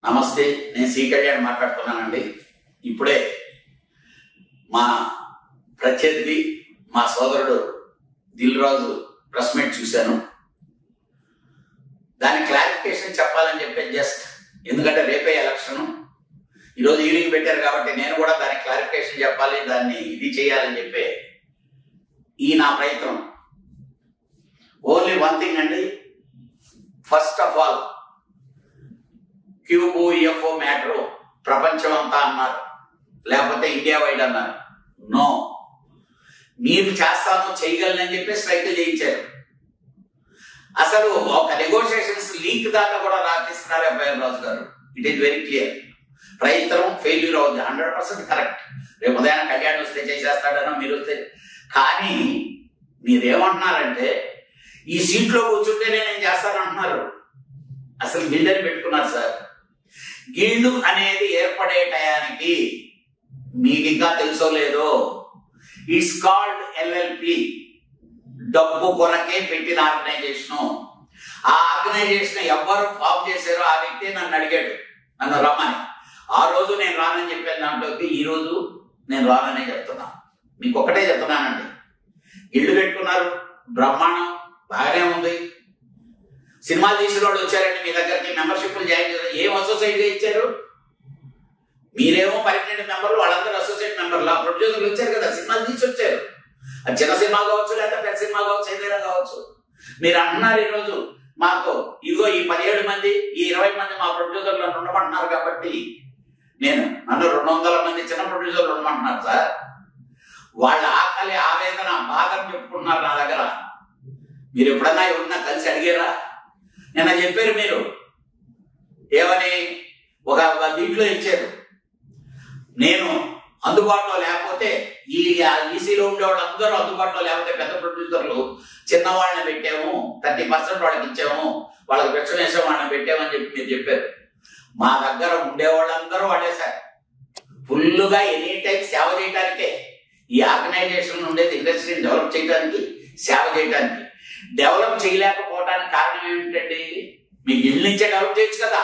నమస్తే నేను సి కళ్యాణ్ మాట్లాడుతున్నానండి ఇప్పుడే మా ప్రత్యర్థి మా సోదరుడు దిల్ రాజు ప్రెస్ మీట్ చూశాను దాని క్లారిఫికేషన్ చెప్పాలని చెప్పి జస్ట్ ఎందుకంటే రేపే ఎలక్షన్ ఈరోజు ఈవినింగ్ పెట్టారు కాబట్టి నేను కూడా దానికి క్లారిఫికేషన్ చెప్పాలి దాన్ని ఇది చేయాలని చెప్పి ఈ నా ప్రయత్నం ఓన్లీ వన్ థింగ్ అండి ఫస్ట్ ఆఫ్ ఆల్ క్యూబు యుఎఫ్ఓ మ్యాటర్ ప్రపంచం అంతా అన్నారు లేకపోతే ఇండియా వైడ్ అన్నారు నో మీరు చేస్తాను చేయగలనని చెప్పి స్ట్రైక్ చేయించారు అసలు ఒక నెగోషియేషన్స్ లీక్ దాకా కూడా రాపిస్తున్నారు అబ్బాయి Raju garu it is very clear ప్రయత్నం ఫెయిల్యూర్ అవుతుంది హండ్రెడ్ పర్సెంట్ కరెక్ట్ రేపు ఉదయం కళ్యాణ్ వస్తే చేసేస్తాడనో మీరు వస్తే కానీ మీరేమంటున్నారంటే ఈ సీట్లో కూర్చుంటేనే నేను చేస్తాను అంటున్నారు అసలు గిల్డని పెట్టుకున్నారు సార్ గిల్డు అనేది ఏర్పడే టయానికి మీకు ఇంకా తెలుసో లేదో ఇట్స్ కాల్డ్ ఎల్ఎల్పి డబ్బు కొరకే పెట్టిన ఆర్గనైజేషన్ ఆ ఆర్గనైజేషన్ ఎవరు ఫామ్ చేశారో ఆ వ్యక్తి నన్ను అడిగాడు నన్ను రమ్మని ఆ రోజు నేను రానని చెప్పాను దాంట్లోకి ఈ రోజు నేను రాననే చెప్తున్నా మీకు ఒకటే చెప్తున్నానండి ఇల్లు పెట్టుకున్నారు బ్రహ్మాండం బాగానే ఉంది సినిమాలు తీసిన వాళ్ళు వచ్చారండి మీ దగ్గరికి మెంబర్షిప్లు జాయిన్ చేశారు ఏం అసోసియేట్గా ఇచ్చారు మీరేమో పర్మనెంట్ మెంబర్లు వాళ్ళందరూ అసోసియేట్ మెంబర్లు ఆ ప్రొడ్యూసర్లు వచ్చారు కదా సినిమాలు తీసి వచ్చారు అది చిన్న సినిమా కావచ్చు లేదా పెద్ద సినిమా కావచ్చు ఏదైనా కావచ్చు మీరు అంటున్నారు ఈరోజు మాకు ఇదిగో ఈ పదిహేడు మంది ఈ ఇరవై మంది మా ప్రొడ్యూసర్లు ఉండమంటున్నారు కాబట్టి నేను నన్ను రెండు వందల మంది చిన్న ప్రొడ్యూసర్లు ఉండమంటున్నారు సార్ వాళ్ళ ఆకలి ఆవేదన బాధను చెప్పుకుంటున్నారు నా దగ్గర మీరు ఎప్పుడన్నా ఎవరన్నా కలిసి అడిగారా నిన్న చెప్పారు మీరు ఏమని ఒక దీంట్లో ఇచ్చారు నేను అందుబాటులో లేకపోతే ఈ ఈసీలో ఉండే వాళ్ళందరూ అందుబాటులో లేకపోతే పెద్ద ప్రొడ్యూసర్లు చిన్న వాళ్ళని పెట్టాము థర్టీ పర్సెంట్ వాళ్ళకి ఇచ్చాము వాళ్ళకి పెన్షన్ వేసే వాళ్ళని పెట్టామని చెప్పి మీరు చెప్పారు మా దగ్గర ఉండే వాళ్ళందరూ వాడేశారు ఫుల్గా ఎనీ టైం సేవ చేయడానికే ఈ ఆర్గనైజేషన్ ఉండేది ఇండస్ట్రీని డెవలప్ చేయడానికి సేవ చేయడానికి డెవలప్ చేయలేకపోవడానికి కారణం ఏమిటండి మీకు ఇల్లు నుంచే డెవలప్ చేయొచ్చు కదా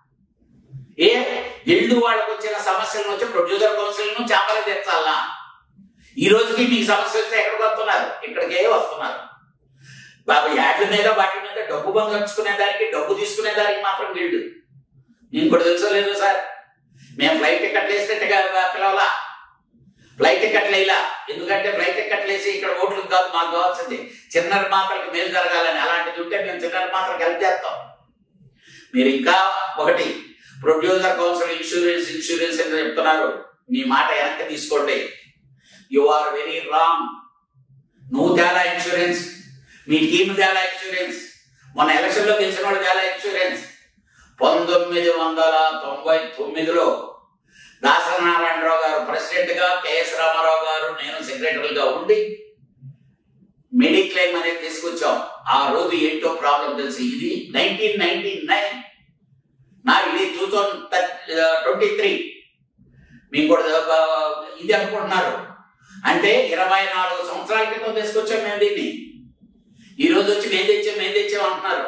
ఏ ఇల్లు వాళ్ళకు వచ్చిన సమస్యలను వచ్చి ప్రొడ్యూసర్ కౌన్సిల్ ను చేపలు తెచ్చాలా ఈ రోజుకి మీకు సమస్య వస్తే ఎక్కడికి వస్తున్నారు ఇక్కడికే వస్తున్నారు బాబు యాడ్ల మీద వాటి మీద డబ్బు పంచుకునే దానికి డబ్బు తీసుకునే దానికి మాత్రం గిల్డు నేను కూడా తెలుసో లేదు సార్ మేము ఫ్లైట్ టికెట్లు వేస్తే పిలవాలా ఫ్లైట్ టికెట్లు వేయలా ఎందుకంటే ఫ్లైట్ టికెట్లు వేసి ఇక్కడ ఓట్లు కాదు మాకు కావాల్సింది చిన్న నిర్మాతలకు మేలు జరగాలని అలాంటిది ఉంటే మేము చిన్న నిర్మాతలకు హెల్ప్ చేస్తాం మీరు ఇంకా ఒకటి ప్రొడ్యూసర్ కౌన్సిల్ ఇన్సూరెన్స్ ఇన్సూరెన్స్ అని చెప్తున్నారు మీ మాట వెనక్కి తీసుకోండి యు ఆర్ వెరీ రాంగ్ నువ్వు తేలా ఇన్సూరెన్స్ మీ టీం తేలా ఇన్సూరెన్స్ మొన్న ఎలక్షన్లో గెలిచిన వాడు తేలా ఇన్సూరెన్స్ పంతొమ్మిది వందల తొంభై తొమ్మిదిలో దాసనారాయణరావు గారు ప్రెసిడెంట్ గా కెఎస్ రామారావు గారు నేను సెక్రటరీగా ఉండి మెడిక్లెయిమ్ అనేది తీసుకొచ్చాం ఆ రోజు ఏంటో ప్రాబ్లం తెలిసి ఇది నైన్టీన్ నైన్టీ నైన్ నా ఇది టూ థౌజండ్ ట్వంటీ త్రీ మీకు కూడా ఇది అనుకుంటున్నారు అంటే ఇరవై నాలుగు సంవత్సరాల క్రితం తీసుకొచ్చాం మేము దీన్ని ఈ రోజు వచ్చి మేము తెచ్చాం మేము తెచ్చాం అంటున్నారు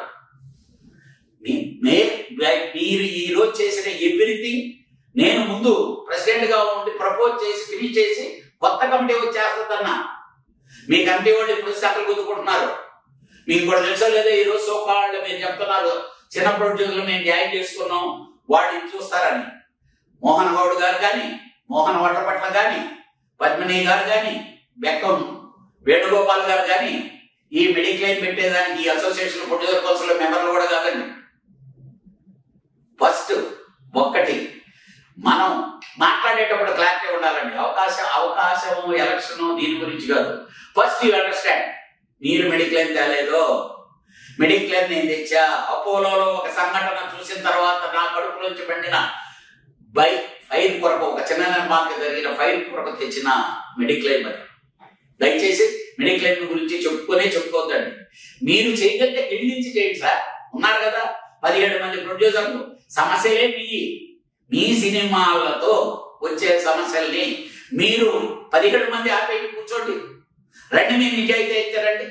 మీరు ఈ రోజు చేసిన ఎవ్రీథింగ్ నేను ముందు ప్రెసిడెంట్ గా ఉండి ప్రపోజ్ చేసి ఫినిష్ చేసి కొత్త కమిటీ వచ్చేస్తుందన్నా మీ కమిటీ వాళ్ళు ఇప్పుడు సకలు గుద్దుకుంటున్నారు మీకు కూడా తెలుసో లేదో ఈ రోజు సోకాళ్ళు మీరు చెప్తున్నారు చిన్న ప్రొడ్యూసర్లు మేము జాయిన్ చేసుకున్నాం వాళ్ళు ఇది చూస్తారని మోహన్ గౌడ్ గారు కానీ మోహన్ వడ్లపట్ల కానీ పద్మిని గారు కానీ బెక్కం వేణుగోపాల్ గారు కానీ ఈ మెడిక్లెయిమ్ పెట్టేదానికి ఈ అసోసియేషన్ ప్రొడ్యూసర్ కౌన్సిల్ మెంబర్లు కూడా కాదండి ఫస్ట్ ఒక్కటి మనం మాట్లాడేటప్పుడు క్లారిటీ ఉండాలండి అవకాశం అవకాశం ఎలక్షన్ దీని గురించి కాదు ఫస్ట్ యూ అండర్స్టాండ్ మీరు మెడిక్లెయిమ్ తేలేదు మెడిక్లెయిమ్ నేను తెచ్చా అపోలోలో ఒక సంఘటన చూసిన తర్వాత నా కడుపులోంచి పండిన బై ఫైర్ కొరకు ఒక చిన్న నిర్మాణకు జరిగిన ఫైర్ కొరకు తెచ్చిన మెడిక్లెయిమ్ అది దయచేసి మెడిక్లెయిమ్ గురించి చెప్పుకునే చెప్పుకోవద్దండి మీరు చేయగలిగితే గిడి నుంచి చేయండి సార్ ఉన్నారు కదా పదిహేడు మంది ప్రొడ్యూసర్లు సమస్యలే మీ మీ సినిమాలతో వచ్చే సమస్యల్ని మీరు పదిహేడు మంది ఆపేసి కూర్చోండి రండి మీరు నిజాయితీ అయితే రండి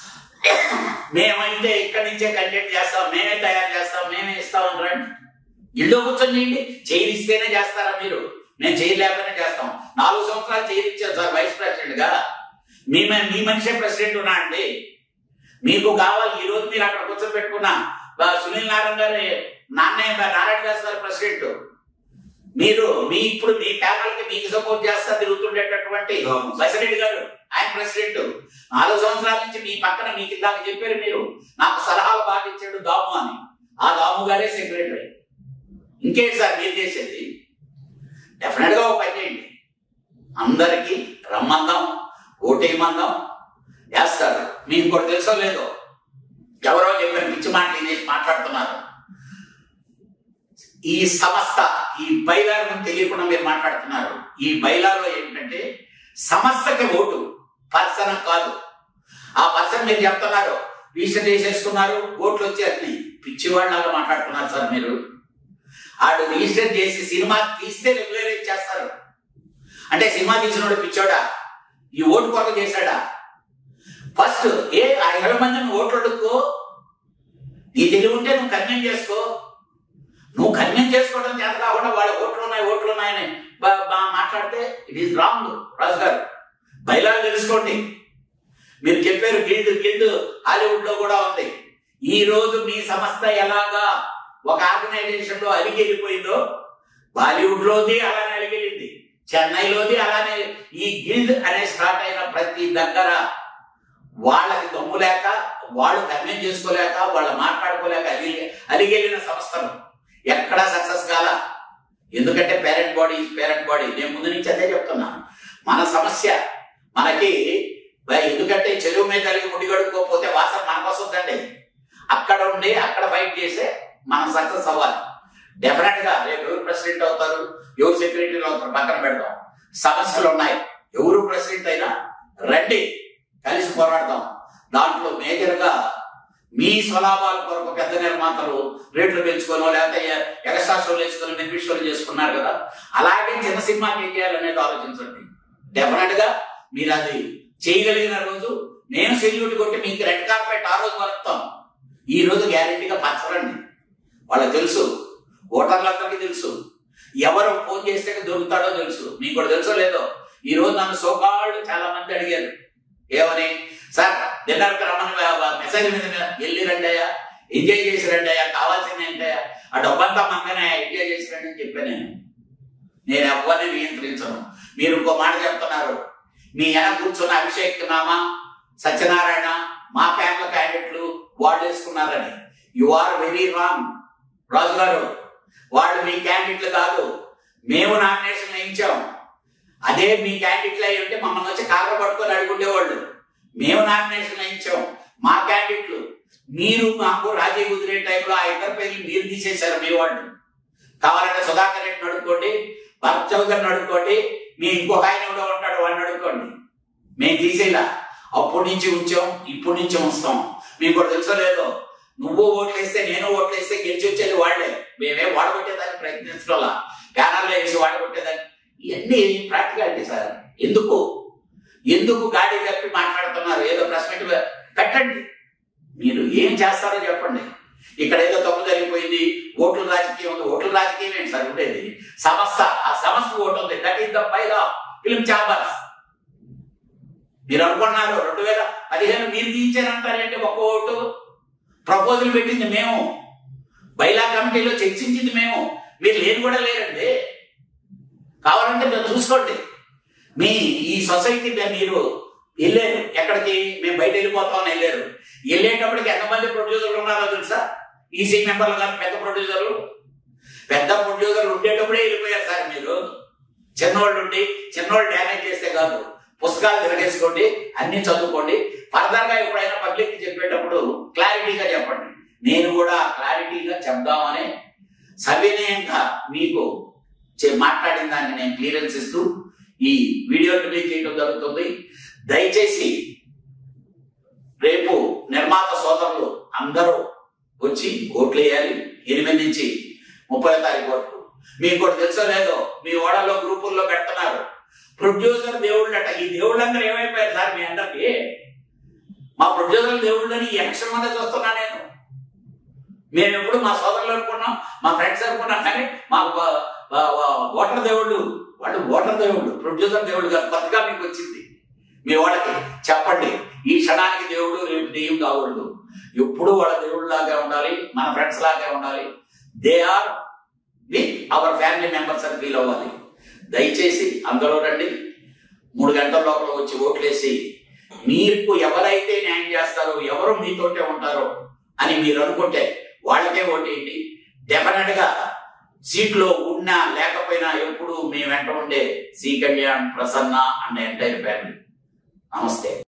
మేమైతే ఇక్కడి నుంచే కంటెంట్ చేస్తాం మేమే తయారు చేస్తాం మేమే ఇస్తామని రండి ఇల్లు కూర్చొని చేయండి చేయిస్తేనే చేస్తారా మీరు నేను చేయలేకపోయినా చేస్తాం నాలుగు సంవత్సరాలు చేయించారు సార్ వైస్ ప్రెసిడెంట్ గా మీ మ- మీ మనిషే ప్రెసిడెంట్ ఉన్నా అండి మీకు కావాలి ఈ రోజు మీరు అక్కడ కూర్చొని పెట్టుకున్న బా- సునీల్ నారాయణ గారి నాన్నయ్య నారాయణ దాస్ గారు ప్రెసిడెంట్ మీరు మీ ఇప్పుడు మీ ప్యానల్ కి మీకు సపోర్ట్ చేస్తా తిరుగుతుండేటటువంటి అవును. బసిరెడ్డి గారు ఆయన ప్రెసిడెంట్ నాలుగు సంవత్సరాల నుంచి మీ పక్కన మీకు ఇందాక చెప్పారు మీరు నాకు సలహాలు బాగా ఇచ్చాడు దాము అని ఆ దాము గారే సెక్రటరీ ఇంకేంటి సార్ మీరు చేసేది డెఫినెట్ గా ఒక పని చేయండి అందరికీ రమ్మందాం ఓటేయమందాం వేస్తారు మీకు కూడా తెలుసో లేదో ఎవరో చెప్పారు పిచ్చి మాటలు వినేసి మాట్లాడుతున్నారు ఈ సంస్థ ఈ బైలా గురించి తెలియకుండా మీరు మాట్లాడుతున్నారు ఈ బైలాలో ఏంటంటే సంస్థకి ఓటు పర్సన్ కాదు ఆ పర్సన్ మీరు చెప్తున్నారు రిజిస్టర్ చేసేసుకున్నారు ఓట్లు వచ్చేస్తున్నాయి పిచ్చివాళ్ళగా మాట్లాడుతున్నారు సార్ మీరు ఆడు రిజిస్టర్ చేసి సినిమా తీస్తే రెగ్యులరైజ్ చేస్తారు అంటే సినిమా తీసినోడు పిచ్చోడా ఈ ఓటు కొరకు చేశాడా ఫస్ట్ ఏ ఆ ఇరవై మందిని ఓట్లు అడుక్కో నీ తెలివి ఉంటే నువ్వు కన్వీన్ చేసుకో నువ్వు కన్వీన్ చేసుకోవడం చేత కాకుండా వాళ్ళ ఓట్లు ఉన్నాయి ఓట్లు ఉన్నాయని బా- బా- మాట్లాడితే ఇట్ ఈస్ రాంగ్ రాజు గారు బయలాలు తెలుసుకోండి మీరు చెప్పారు గిల్డ్ గిల్డ్ హాలీవుడ్ లో కూడా ఉంది ఈ రోజు మీ సంస్థ ఎలాగా ఒక ఆర్గనైజేషన్ లో అలిగెళ్ళిపోయిందో బాలీవుడ్ లోది అలానే అలిగెళ్ళింది చెన్నైలోది అలానే ఈ గిల్డ్ అనే స్టార్ట్ అయిన ప్రతి దగ్గర వాళ్ళకి దమ్ము లేక వాళ్ళు కన్వీన్ చేసుకోలేక వాళ్ళు మాట్లాడుకోలేక అలిగి అలిగెళ్ళిన సంస్థలు ఎక్కడా సక్సెస్ కాల ఎందుకంటే పేరెంట్ బాడీ పేరెంట్ బాడీ నేను ముందు నుంచి అదే చెప్తున్నాను మన సమస్య మనకి బ- ఎందుకంటే చెరువు మీద కలిగి ముడి కడుక్కోకపోతే వాసన మనకు వస్తుందండి అక్కడ ఉండి అక్కడ ఫైట్ చేసే మనం సక్సెస్ అవ్వాలి డెఫినెట్ గా రేపు ఎవరు ప్రెసిడెంట్ అవుతారు ఎవరు సెక్రటరీలు అవుతారు పక్కన పెడదాం సమస్యలు ఉన్నాయి ఎవరు ప్రెసిడెంట్ అయినా రండి కలిసి పోరాడదాం దాంట్లో మేజర్ గా మీ స్వలాభాల కొరకు పెద్ద నిర్మాతలు రేట్లు పెంచుకోనో లేకపోతే ఎక్స్ట్రా షోలు వేసుకొని బెనిఫిట్ షోలు చేసుకున్నారు కదా అలాగే చిన్న సినిమాకి ఏం చేయాలనేది ఆలోచించండి డెఫినెట్ గా మీరు అది చేయగలిగిన రోజు నేను సెల్యూట్ కొట్టి మీకు రెడ్ కార్పెట్ ఆ రోజు వరుస్తాం ఈ రోజు గ్యారెంటీగా పచ్చరండి వాళ్ళకి తెలుసు ఓటర్లందరికీ తెలుసు ఎవరు ఫోన్ చేస్తే దొరుకుతాడో తెలుసు మీకు కూడా తెలుసో లేదో ఈ రోజు నన్ను సోకాళ్ళు చాలా మంది అడిగారు ఏమని సార్ డిన్నర్కి రమ్మని మెసేజ్ మీద వెళ్ళి రండి అయ్యా ఎంజాయ్ చేసి రండి అయ్యా కావాల్సింది ఏంటయ్యా ఆ డబ్బంతా మందనే ఎంజాయ్ చేసి రండి అని చెప్పాను నేను నేను ఎవరిని నియంత్రించను మీరు ఇంకో మాట చెప్తున్నారు మీ వెనక కూర్చున్న అభిషేక్ నామా సత్యనారాయణ మా ప్యానల్ క్యాండిడేట్లు వాళ్ళు వేసుకున్నారని you are very wrong Raju garu వాళ్ళు మీ క్యాండిడేట్లు కాదు మేము నామినేషన్ వేయించాం అదే మీ క్యాండిడేట్లు అయి ఉంటే మమ్మల్ని వచ్చి కాగర పట్టుకొని అడుగుండేవాళ్ళు మేము నామినేషన్ వేయించాం మా క్యాండిడేట్లు మీరు మాకు రాజీ కుదిరే టైంలో ఆ ఇద్దరు పేర్లు మీరు తీసేశారు మీ వాళ్ళు కావాలంటే సుధాకర్ రెడ్డిని అడుక్కోండి భరత్ చౌదరిని అడుక్కోండి మీ ఇంకొక ఆయన ఎవడో ఉంటాడు వాడిని అడుక్కోండి మేము తీసేలా అప్పటి నుంచి ఉంచాం ఇప్పటి నుంచి ఉంచుతాం మీకు కూడా తెలుసో లేదో నువ్వు ఓట్లేస్తే నేను ఓట్లేస్తే గెలిచి వచ్చేది వాళ్లే మేమేం వాడగొట్టేదాన్ని ప్రయత్నించడం ప్యానల్లో వేసి వాడగొట్టేదాన్ని ఇవన్నీ ప్రాక్టికాలిటీ సార్ ఎందుకు ఎందుకు గాడి తప్పి మాట్లాడుతున్నారు ఏదో ప్రెస్ మీట్ పెట్టండి మీరు ఏం చేస్తారో చెప్పండి ఇక్కడ ఏదో తప్పు జరిగిపోయింది ఓట్ల రాజకీయం ఉంది ఓట్ల రాజకీయం ఏంటి సార్ ఉండేది సంస్థ ఆ సంస్థ ఓటు ఉంది that is the bible of film chambers మీరు అనుకున్నారు రెండు వేల పదిహేను మీరు తీయించారంటారంటే ఒక్క ఓటు ప్రపోజల్ పెట్టింది మేము బైలా కమిటీలో చర్చించింది మేము మీరు లేని కూడా లేరండి కావాలంటే మీరు చూసుకోండి మీ ఈ సొసైటీ మీద మీరు వెళ్ళారు ఎక్కడికి మేము బయట వెళ్ళిపోతామని వెళ్ళారు వెళ్ళేటప్పటికి ఎంతమంది ప్రొడ్యూసర్లు ఉన్నారో తెలుసా ఈసీ మెంబర్లు కాదు పెద్ద ప్రొడ్యూసర్లు పెద్ద ప్రొడ్యూసర్లు ఉండేటప్పుడే వెళ్ళిపోయారు సార్ మీరు చిన్నోళ్ళు ఉండి చిన్నోళ్ళు డ్యామేజ్ చేస్తే కాదు పుస్తకాలు తిరగేసుకోండి అన్ని చదువుకోండి ఫర్దర్ గా ఎప్పుడైనా పబ్లిక్ కి చెప్పేటప్పుడు క్లారిటీగా చెప్పండి నేను కూడా క్లారిటీగా చెప్దామని సవినయంగా మీకు చే- మాట్లాడిన దాన్ని నేను క్లియరెన్స్ ఇస్తూ ఈ వీడియో రిలీజ్ చేయడం జరుగుతుంది దయచేసి రేపు నిర్మాత సోదరులు అందరూ వచ్చి ఓట్లు వేయాలి ఎనిమిది నుంచి ముప్పై తారీఖు వరకు మీకు కూడా తెలుసో లేదో మీ ఓడల్లో గ్రూపుల్లో పెడుతున్నారు ప్రొడ్యూసర్ దేవుళ్ళట ఈ దేవుళ్ళందరూ ఏమైపోయారు సార్ మీ అందరికి మా ప్రొడ్యూసర్ దేవుళ్ళని ఈ ఎలక్షన్ వల్ల చూస్తున్నా నేను మేము ఎప్పుడు మా సోదరులు అనుకున్నాం మా ఫ్రెండ్స్ అనుకున్నాం కానీ మా వా- వా- వా- ఓటర్ దేవుళ్ళు వాళ్ళు ఓటర్ దేవుళ్ళు ప్రొడ్యూసర్ దేవుడు కాదు కొత్తగా మీకు వచ్చింది మీ వాళ్ళకి చెప్పండి ఈ క్షణానికి దేవుడు రేపు దెయ్యం కాకూడదు ఎప్పుడు వాళ్ళ దేవుడు లాగా ఉండాలి మన ఫ్రెండ్స్ లాగా ఉండాలి they are with our family members అని ఫీల్ అవ్వాలి దయచేసి అందరూ రండి మూడు గంటల లోపల వచ్చి ఓట్లేసి మీకు ఎవరైతే న్యాయం చేస్తారో ఎవరు మీతోటే ఉంటారో అని మీరు అనుకుంటే వాళ్ళకే ఓటేయండి డెఫినెట్ గా సీట్లో ఉన్నా లేకపోయినా ఎప్పుడు మీ వెంట ఉండే C Kalyan Prasanna and entire family నమస్తే